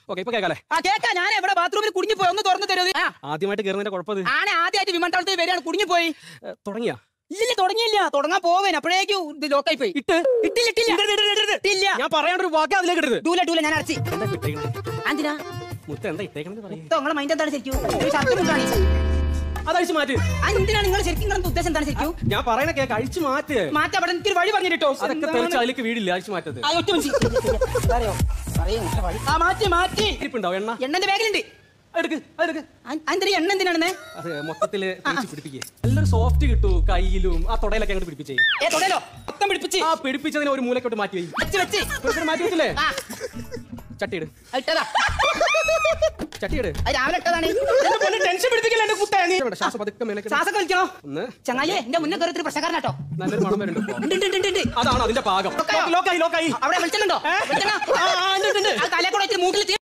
Okay ഇപ്പൊ കേൾക്കാല്ലേ ആ കേക്കാ ഞാൻ എവിടെ ബാത്റൂമിൽ കുടുങ്ങിപ്പോയി ഒന്ന് തുറന്നു തരുത് ആ ആദ്യമായിട്ട് കയറുന്നതിന്റെ കുഴപ്പത് ആനെ ആദ്യമായിട്ട് വിമാനത്താവളത്തിൽ വരികയാണ് കുടുങ്ങിപ്പോയി തുടങ്ങിയ ഇല്ല തുടങ്ങിയില്ല തുടങ്ങാൻ പോവേൻ അപ്പോഴേക്കും ഇത് ലോക്കായി പോയി ഇട്ട് ഇട്ടില്ല ഇട്ടില്ല ഇട്ടില്ല ഞാൻ പറയാണ്ടൊരു വാക്ക് അതിലേക്ക് ഇടരുത് ഡൂല ഡൂല ഞാൻ അടച്ചി എന്താ ഇട്ടേക്കണേ എന്തിനാ മുത്ത എന്താ ഇട്ടേക്കണെന്ന് പറയും നിങ്ങളെ മൈൻഡ് എന്താണ് ശരിക്കും ഒരു ഷർട്ട് മുണ്ടാണ് അതഴിച്ച് മാറ്റ് ആ എന്തിനാണ് നിങ്ങൾ ശരിക്കും നിങ്ങളുടെ ഉദ്ദേശം എന്താണ് ശരിക്കും ഞാൻ പറയണ കേക്ക് അഴിച്ചു മാറ്റ് മാറ്റാ അവിടെ എനിക്കൊരു വഴി പറഞ്ഞിട്ടോ അതൊക്കെ തെളിച്ച് അതിലേക്ക് വീടില്ല അഴിച്ചു മാറ്റത് ആ ഒറ്റ മിനിറ്റ് അറിയോ പറയൂ ഇങ്ങനത്തെ വഴി. ആ മാറ്റി മാറ്റി ഇരിപ്പുണ്ടാവും എണ്ണ എണ്ണന്റെ ബാഗിലുണ്ട് എടുക്ക് അതെടുക്ക് എന്തിനാ എണ്ണ എന്തിനാണെന്നേ അത് മൊത്തത്തില് തേച്ച് പിടിപ്പിക്കേ നല്ലൊരു സോഫ്റ്റ് കിട്ടൂ കയ്യിലും ആ തുടയിലൊക്കെ അങ്ങോട്ട് പിടിപ്പിച്ചേ ഏ തൊടയിലോ മൊത്തം പിടിപ്പിച്ച് ആ പിടിപ്പിച്ചതിനെ ഒരു മൂലക്കോട്ട് മാറ്റി വെയ് വെച്ച് വെച്ച് ഇപ്പൊ മാറ്റി വെച്ചില്ലേ ആ ചട്ടിയിട് അത് ഇട്ടതാ ചട്ടിയിട് അത് രാവിലെ ഇട്ടതാണ് ടെൻഷൻ പിടിപ്പിക്കില്ല എന്റെ കുത്തേ നീ ഇവിടെ ശ്വാസം പതുക്കെ മേലേക്ക് ഇട്. ശ്വാസൊക്കെ വലിക്കണോ ഒന്ന് ചങ്ങായിയെ എന്റെ മുന്നേ കയറി പ്രശ്നക്കാരനാട്ടോ നല്ലൊരു മണം വരുന്നുണ്ട് ഇപ്പൊ. ഉണ്ട് ഉണ്ട് ഉണ്ട് ഉണ്ട് അതാണ് അതിന്റെ പാകം ലോക്കായോ? ലോക്കായി ലോക്കായി അവിടെ വെളിച്ചെണ്ണുണ്ടോ ഏ? വെളിച്ചെണ്ണ ആ, ആ, ഉണ്ട്, ഉണ്ട്, ഉണ്ട്. അത് തലേ കൂടെ വെച്ചിട്ട് മൂട്ടിൽ